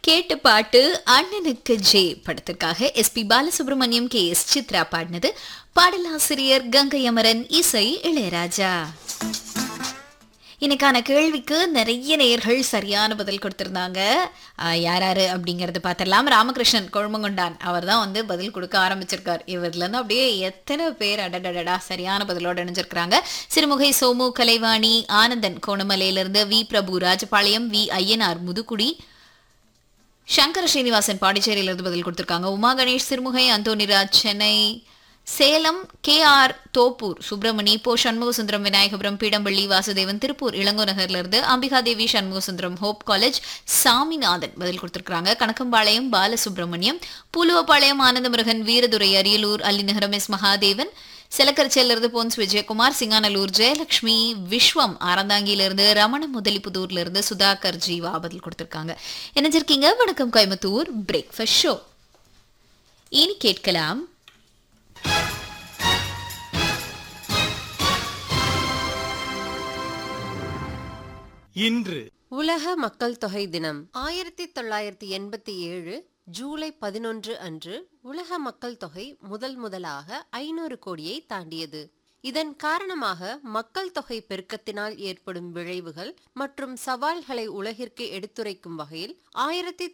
கேட்ட பாட்டு அண்ணனுக்கு ஜே படத்திற்காக SP Balasubrahmanyam K S Chithra பாடினது பாடலாசிரியர் கங்கை அமரன் இசை இளையராஜா இன்னைக்கான கேள்விக்கு நிறைய நேயர்கள் சரியான பதில் கொடுத்திருந்தாங்க ஆஹ் யார் யாரு அப்படிங்கறது பார்த்திடலாம் ராமகிருஷ்ணன் கொழுமங்கொண்டான் அவர் தான் வந்து பதில் கொடுக்க ஆரம்பிச்சிருக்கார் இவர்ல இருந்து அப்படியே எத்தனை பேர் அடடடடா சரியான பதிலோட இணைஞ்சிருக்கிறாங்க சிறுமுகை சோமு கலைவாணி ஆனந்தன் கோணமலையிலிருந்து வி பிரபு ராஜபாளையம் வி ஐயனார் முதுகுடி சங்கர ஸ்ரீனிவாசன் பாண்டிச்சேரியிலிருந்து பதில் கொடுத்திருக்காங்க உமா கணேஷ் சிறுமுகை அந்தோனிராஜ் சென்னை சேலம் கே ஆர் தோப்பூர் சுப்பிரமணி போ சண்முகசுந்தரம் விநாயகபுரம் பீடம்பள்ளி வாசுதேவன் திருப்பூர் இளங்கோ நகர்ல இருந்து அம்பிகாதேவி சண்முகசுந்தரம் ஹோப் காலேஜ் சாமிநாதன் பதில் கொடுத்திருக்காங்க கணக்கம்பாளையம் பாலசுப்ரமணியம் பூலுவப்பாளையம் ஆனந்தமுருகன் வீரதுரை அரியலூர் அல்லிநகரம் எஸ் மகாதேவன் செலக்கரிச்சியிலிருந்து போன்ஸ் விஜயகுமார் சிங்கானலூர் ஜெயலட்சுமி விஸ்வம் ஆரந்தாங்கியிலிருந்து ரமண முதலிப்புதூர்ல இருந்து சுதாகர் ஜீவா பதில் கொடுத்திருக்காங்க இணைஞ்சிருக்கீங்க வணக்கம் கோயம்புத்தூர் பிரேக்ஃபாஸ்ட் ஷோ இனி கேட்கலாம் இன்று உலக மக்கள் தொகை தினம் ஆயிரத்தி தொள்ளாயிரத்தி எண்பத்தி ஏழு ஜூலை பதினொன்று அன்று உலக மக்கள் தொகை முதல் முதலாக ஐநூறு கோடியை தாண்டியது இதன் காரணமாக மக்கள் தொகை பெருக்கத்தினால் ஏற்படும் விளைவுகள் மற்றும் சவால்களை உலகிற்கு எடுத்துரைக்கும் வகையில் ஆயிரத்தி